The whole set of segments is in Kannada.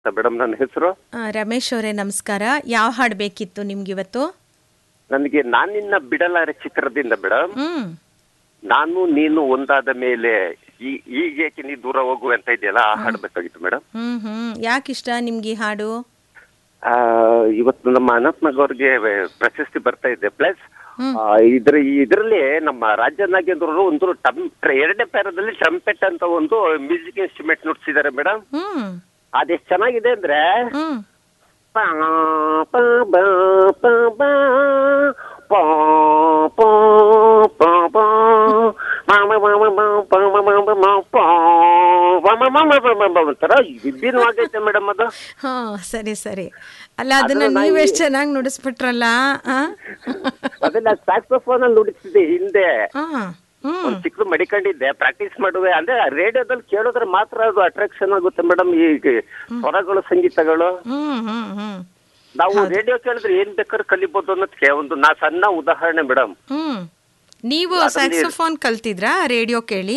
ಮೇಡಮ್ ನನ್ನ ಹೆಸರು ಆ, ರಮೇಶ್ ಅವರೇ ನಮಸ್ಕಾರ ಯಾವ ಹಾಡು ಬೇಕಿತ್ತು ನಿಮ್ಗಿವತ್ತು ನನಗೆ ನಾನಿನ್ನ ಬಿಡಲಾರೆ ಚಿತ್ರದಿಂದ ಮೇಡಮ್ ಹ್ಮ್ ನಾನು ನೀನು ಒಂದಾದ ಮೇಲೆ ಈ- ಈಗೇಕೆ ನೀ ದೂರ ಹೋಗು ಅಂತ ಇದೆಯಲ್ಲ ಆ ಹಾಡು ಬೇಕಾಗಿತ್ತು ಮೇಡಮ್ ಹ್ಮ್ ಹ್ಮ್ ಯಾಕಿಷ್ಟ ನಿಮ್ಗೆ ಈ ಹಾಡು ಆ, ಇವತ್ತು ನಮ್ಮ ಅನಂತ್ನಾಗ್ ಅವ್ರಿಗೆ ಪ್ರಶಸ್ತಿ ಬರ್ತಾ ಇದೆ ಪ್ಲಸ್ ಇದ್ರ ಇದರಲ್ಲಿ ನಮ್ಮ ರಾಜ್ಯ ನಾಗೇಂದ್ರ ಒಂದು ಟಮ್ ಎರಡನೇ ಪ್ಯಾರದಲ್ಲಿ ಟ್ರಂಪೆಟ್ ಅಂತ ಒಂದು ಮ್ಯೂಸಿಕ್ ಇನ್ಸ್ಟ್ರೂಮೆಂಟ್ ನುಡ್ಸಿದ್ದಾರೆ ಮೇಡಮ್ ಹ್ಮ್ ಅದೆಷ್ಟು ಚೆನ್ನಾಗಿದೆ ಅಂದ್ರೆ ಹ್ಮ್ ಪಾ ಪಾ ಬಾ ಪಾ ಬಾ ಪಾ ಪಾ ಪಾ ಬಾ ಮಾ ಮಾ ಮಾ ಮಾ ಮಾ ಪಾ ಮಾ ಮಾ ಮಾ ಮಾ ಪಾ ಮಾ ಮಾ ಮಾ ಮಾ ಮಾ ಮಾ ಮಾ ಒಂಥರ ವಿಭಿನ್ನವಾಗೈತೆ ಮೇಡಮ್ ಅದು ಹಾ ಸರಿ ಸರಿ ಅಲ್ಲ ಅದನ್ನ ನೀವೆಷ್ಟು ಚೆನ್ನಾಗಿ ನುಡಿಸ್ಬಿಟ್ರಲ್ಲ ಆ? ಅದನ್ನ ಸ್ಯಾಕ್ಸೋಫೋನ್ ಅಲ್ಲಿ ನುಡಿಸಿದೆ ಹಿಂದೆ ಆ, ಹ್ಮ್ ಒಂದ್ ಚಿಕ್ಕದು ಮಡಿಕೊಂಡಿದ್ದೆ ಪ್ರಾಕ್ಟೀಸ್ ಮಾಡುವೆ ಅಂದ್ರೆ ರೇಡಿಯೋದಲ್ಲಿ ಕೇಳೋದ್ರೆ ಮಾತ್ರ ಅದು ಅಟ್ರಾಕ್ಷನ್ ಆಗುತ್ತೆ ಮೇಡಮ್ ಈ ಸ್ವರಗಳು ಸಂಗೀತಗಳು ಹ್ಮ್ ಹ್ಮ್ ಹ್ಮ್ ನಾವು ರೇಡಿಯೋ ಕೇಳಿದ್ರೆ ಏನ್ ಬೇಕಾದ್ರೂ ಕಲಿಬಹುದು ಅನ್ನೋದಕ್ಕೆ ಒಂದು ನಾ ಸಣ್ಣ ಉದಾಹರಣೆ ಮೇಡಮ್ ಹ್ಮ್ ನೀವು ಸ್ಯಾಕ್ಸೋಫೋನ್ ಕಲ್ತಿದ್ರಾ ರೇಡಿಯೋ ಕೇಳಿ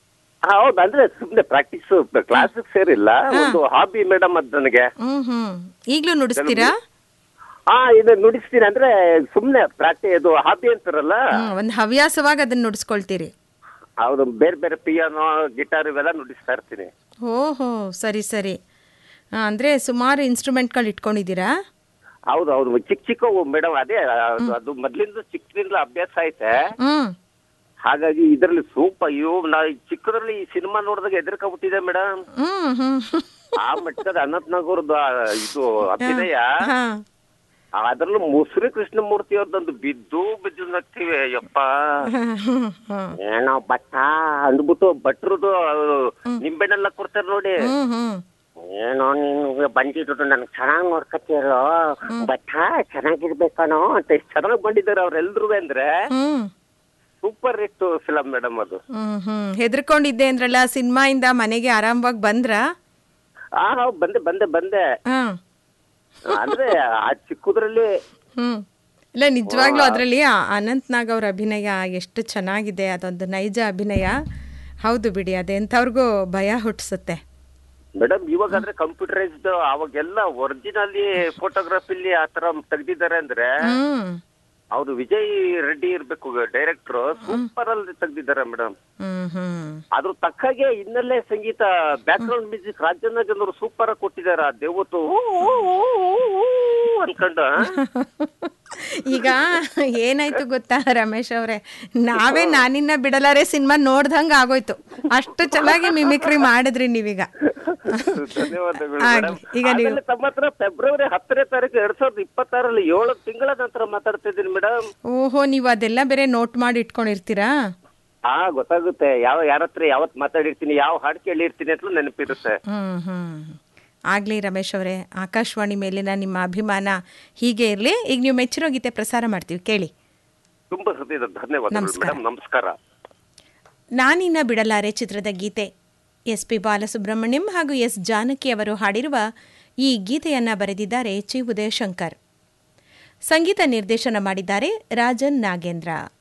ಹೌದು ಅಂದ್ರೆ ಸುಮ್ನೆ ಪ್ರಾಕ್ಟೀಸ್ ಕ್ಲಾಸಿಗೆ ಸೇರಿಲ್ಲ ಒಂದು ಹಾಬಿ ಮೇಡಮ್ ಅದ್ ನನಗೆ ಹ್ಮ್ ಹ್ಮ್ ಈಗ್ಲೂ ನುಡಿಸ್ತೀರಾ ಹಾ ಇದು ನುಡಿಸ್ತೀನಿ ಅಂದ್ರೆ ಸುಮ್ನೆ ಪ್ರಾಕ್ಟೀಸ್ ಇದು ಹಾಬಿ ಅಂತಾರಲ್ಲ ಹ್ಮ್ ಒಂದ್ ಹವ್ಯಾಸವಾಗಿ ಅದನ್ನ ನುಡಿಸ್ಕೊಳ್ತೀರಿ ಹೌದು ಬೇರೆ ಬೇರೆ ಪಿಯಾನೋ ಗಿಟಾರ್ ಇವೆಲ್ಲ ನುಡಿಸ್ತಾ ಇರ್ತೀನಿ ಓಹೋ ಸರಿ ಸರಿ ಆ, ಅಂದ್ರೆ ಸುಮಾರು ಇನ್ಸ್ಟ್ರೂಮೆಂಟ್ಗಳು ಇಟ್ಕೊಂಡಿದ್ದೀರಾ ಹೌದು ಹೌದು ಚಿಕ್ಕ ಚಿಕ್ಕ ಮೇಡಮ್ ಅದೇ ಅದು- ಅದು ಮೊದ್ಲಿಂದ ಚಿಕ್ಕದಿಂದ ಅಭ್ಯಾಸ ಐತೆ ಹ್ಮ್ ಹಾಗಾಗಿ ಇದರಲ್ಲಿ ಸೂಪರ್ ಇವು ನಾ ಈ ಚಿಕ್ಕದ್ರಲ್ಲಿ ಈ ಸಿನಿಮಾ ನೋಡಿದಾಗ ಹೆದರ್ಕೊಂಡ್ಬಿಟ್ಟಿದೆ ಮೇಡಮ್ ಹ್ಮ್ ಹ್ಮ್ ಆ ಮಟ್ಟದ ಅನಂತನಾಗೂರ್ದು ಆ ಇದು ಅಭಿನಯ ಹಾ ಅದ್ರಲ್ಲೂ ಮುಸುರಿ ಕೃಷ್ಣಮೂರ್ತಿ ಅವ್ರದ್ದೊಂದು ಬಿದ್ದು ಬಿದ್ದು ನಗ್ತೀವಿ ಯಪ್ಪ ಹ್ಮ್ ಹ್ಮ್ ಏನೋ ಭಟ್ಟ ಅಂದ್ಬಿಟ್ಟು ಭಟ್ರದು ನಿಂಬೆನೆಲ್ಲ ಕೊಡ್ತಾರೆ ನೋಡಿ ಹ್ಮ್ ಹ್ಮ್ ಏನೋ ನೀನು ಬಂದಿದ್ದು ನನ್ಗೆ ಚೆನ್ನಾಗಿ ನೋಡ್ಕತಿಯಲ್ಲೋ ಭಟ್ಟ ಚೆನ್ನಾಗಿರ್ಬೇಕನೋ ಅಂತ ಎಷ್ಟು ಚೆನ್ನಾಗಿ ಬಂದಿದ್ದಾರೆ ಅವ್ರೆಲ್ರು ಅಂದ್ರೆ hmm super hit film madam ಅದು ಹ್ಮ್ ಹ್ಮ್ ಹೆದರ್ಕೊಂಡಿದ್ದೆ ಅಂದ್ರಲ್ಲ ಸಿನಿಮಾಯಿಂದ ಮನೆಗೆ ಆರಾಮವಾಗಿ ಬಂದ್ರಾ ಆ ಹೌದ್ ಬಂದೆ ಬಂದೆ ಬಂದೆ ಹ್ಮ್ ಅಂದ್ರೆ ಆ ಚಿಕ್ಕದ್ರಲ್ಲಿ ಹ್ಮ್ ಇಲ್ಲ ನಿಜವಾಗ್ಲೂ ಅದರಲ್ಲಿ ಅನಂತ್ ನಾಗ್ ಅವ್ರ ಅಭಿನಯ ಎಷ್ಟು ಚೆನ್ನಾಗಿದೆ ಅದೊಂದು ನೈಜ ಅಭಿನಯ ಹೌದು ಬಿಡಿ ಅದೆಂಥವ್ರಿಗೂ ಭಯ ಹುಟ್ಟಿಸುತ್ತೆ ಮೇಡಮ್ ಇವಾಗ ಅಂದ್ರೆ ಕಂಪ್ಯೂಟರೈಸ್ಡ್ ಅವಾಗೆಲ್ಲ ಒರಿಜಿನಲಿ ಫೋಟೋಗ್ರಫಿಲಿ ಆ ತರ ತೆಗ್ದಿದ್ದಾರೆ ಅಂದ್ರೆ ಹ್ಮ್ ಅವ್ರು ವಿಜಯ್ ರೆಡ್ಡಿ ಇರ್ಬೇಕು ಡೈರೆಕ್ಟರ್ ಸೂಪರ್ ಅಲ್ಲಿ ತೆಗ್ದಿದ್ದಾರೆ ಮೇಡಮ್ ಹ್ಮ್ ಹ್ಮ್ ಅದ್ರ ತಕ್ಕಾಗೆ ಹಿನ್ನೆಲೆ ಸಂಗೀತ ಬ್ಯಾಕ್ ಗ್ರೌಂಡ್ ಮ್ಯೂಸಿಕ್ ರಾಜ್ಯನ ಜನರು ಸೂಪರ್ ಆಗಿ ಕೊಟ್ಟಿದ್ದಾರೆ ಆ ದೇವತ್ತು ಅನ್ಕೊಂಡು ಈಗ ಏನಾಯ್ತು ಗೊತ್ತಾ ರಮೇಶ್ ಅವರೇ ನಾವೇ ನಾನಿನ್ನ ಬಿಡಲಾರೆ ಸಿನಿಮಾ ನೋಡ್ದಂಗ ಆಗೋಯ್ತು ಅಷ್ಟು ಚೆನ್ನಾಗಿ ಮಿಮಿಕ್ರಿ ಮಾಡಿದ್ರಿ ನೀವೀಗ ಧನ್ಯವಾದಗಳು ಆಗ್ಲಿ. ಮೇಡಮ್ ಈಗ ನೀವು- ಆಮೇಲೆ ತಮ್ಮ ಹತ್ರ ಫೆಬ್ರವರಿ ಹತ್ತನೇ ತಾರೀಕು ಎರಡ್ ಸಾವಿರದ ಇಪ್ಪತ್ತಾರಲ್ಲಿ ಏಳು ತಿಂಗಳ ನಂತರ ಮಾತಾಡ್ತಾ ಇದ್ದೀನಿ ಮೇಡಮ್ ಓಹೋ ನೀವು ಅದೆಲ್ಲ ಬೇರೆ ನೋಟ್ ಮಾಡಿ ಇಟ್ಕೊಂಡಿರ್ತೀರಾ ಹಾ ಗೊತ್ತಾಗುತ್ತೆ ಯಾವ ಯಾರ ಹತ್ರ ಯಾವತ್ ಮಾತಾಡಿರ್ತೀನಿ ಯಾವ ಹಾಡು ಕೇಳಿರ್ತೀನಿ ಅಂತ ನೆನಪಿರುತ್ತೆ ಹ್ಮ್ ಹ್ಮ್ ಆಗ್ಲಿ ರಮೇಶ್ ಅವರೇ ಆಕಾಶವಾಣಿ ಮೇಲಿನ ನಿಮ್ಮ ಅಭಿಮಾನ ಹೀಗೆ ಇರಲಿ ಈಗ ನೀವು ಮೆಚ್ಚಿರೋ ಗೀತೆ ಪ್ರಸಾರ ಮಾಡ್ತೀವಿ ಕೇಳಿ ತುಂಬಾ ಹೃದಯದ ಧನ್ಯವಾದಗಳು ನಮಸ್ಕಾರ. ಮೇಡಮ್ ನಮಸ್ಕಾರ ನಾನಿನ್ನ ಬಿಡಲಾರೆ ಚಿತ್ರದ ಗೀತೆ ಎಸ್ ಪಿ ಬಾಲಸುಬ್ರಹ್ಮಣ್ಯಂ ಹಾಗೂ ಎಸ್ ಜಾನಕಿ ಅವರು ಹಾಡಿರುವ ಈ ಗೀತೆಯನ್ನು ಬರೆದಿದ್ದಾರೆ ಚಿ ಉದಯಶಂಕರ್ ಸಂಗೀತ ನಿರ್ದೇಶನ ಮಾಡಿದ್ದಾರೆ ರಾಜನ್ ನಾಗೇಂದ್ರ